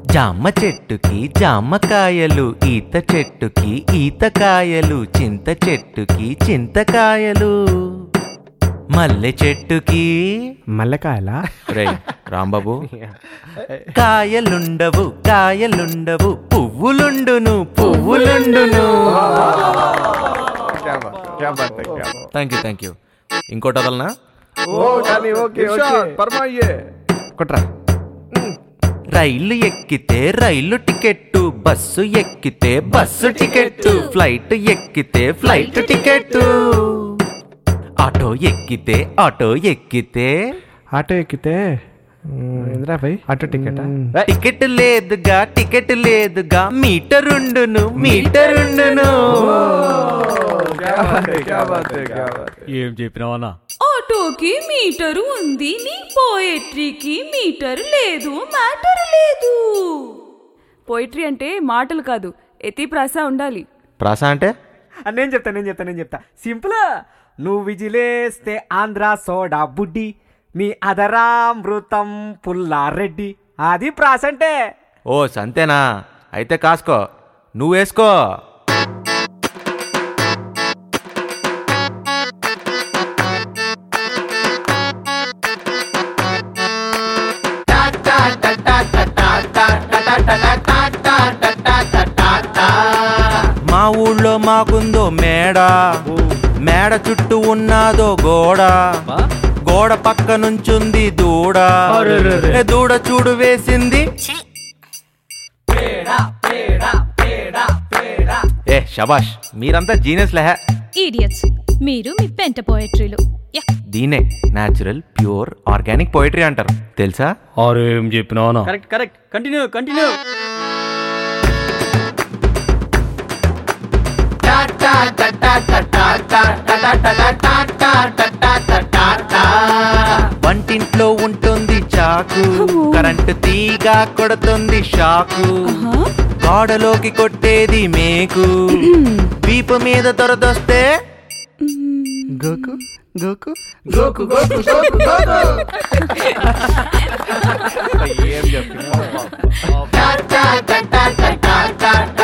జామ చెట్టుకి జామకాయలు ఈత చెట్టుకి ఈతకాయలు చింత చెట్టుకి చింతకాయలు మల్లె చెట్టుకి మల్లెకాయలా రేయ్ రాంబాబు కాయలుండవు కాయలుండవు పువ్వులుండును పువ్వులుండును థ్యాంక్ యూ థ్యాంక్ యూ ఇంకోటి వదలనా కొట్రా రైలు ఎక్కితే రైలు టికెట్టు బస్సు ఎక్కితే బస్సు టికెట్టు ఫ్లైట్ ఎక్కితే ఫ్లైట్ టికెట్టు ఆటో ఎక్కితే ఆటో ఎక్కితే ఆటో ఎక్కితే ఇంద్రా భాయ్ ఆటో టికెట్ టికెట్ లేదుగా టికెట్ లేదుగా మీటరుండును మీటరుండును ఏం చెప్పినావన్నా ఆటోకి మీటరు ఉంది నీ పోయట్రీకి మీటర్ లేదు మ్యాటర్ లేదు పోయిట్రీ అంటే మాటలు కాదు ఎతి ప్రాస ఉండాలి ప్రాస అంటే నేను చెప్తా నేను చెప్తా నేను చెప్తా సింపుల్ నువ్వు విజిలేస్తే ఆంధ్ర సోడా బుడ్డి నీ అదరామృతం పుల్లారెడ్డి అది ప్రాస అంటే ఓ సంతేనా అయితే కాసుకో నువ్వు వేసుకో మా ఊళ్ళో మాకుందో మేడ మేడ చుట్టూ ఉన్నాదో గోడ గోడ పక్క నుంచుంది దూడ ఏ దూడ చూడు వేసింది ఏ శబాష్ మీరంతా జీనియస్ లెహ ఈడియట్స్ మీరు మీ పెంట పోయట్రీలు యా దీనే న్యాచురల్ ప్యూర్ ఆర్గానిక్ పోయిటరీ అంటారు తెలుసా ఆరు ఏం చెప్పినావన్నా కరెక్ట్ కరెక్ట్ కంటిన్యూ కంటిన్యూ వంటింట్లో ఉంటుంది చాకు కరెంటు తీగ కొడుతుంది షాకు గోడలోకి కొట్టేది మేకు వీపు మీద దొరదొస్తే గోకు గోకు గోకు గోకు గోకు గోకు ఏం చెప్పి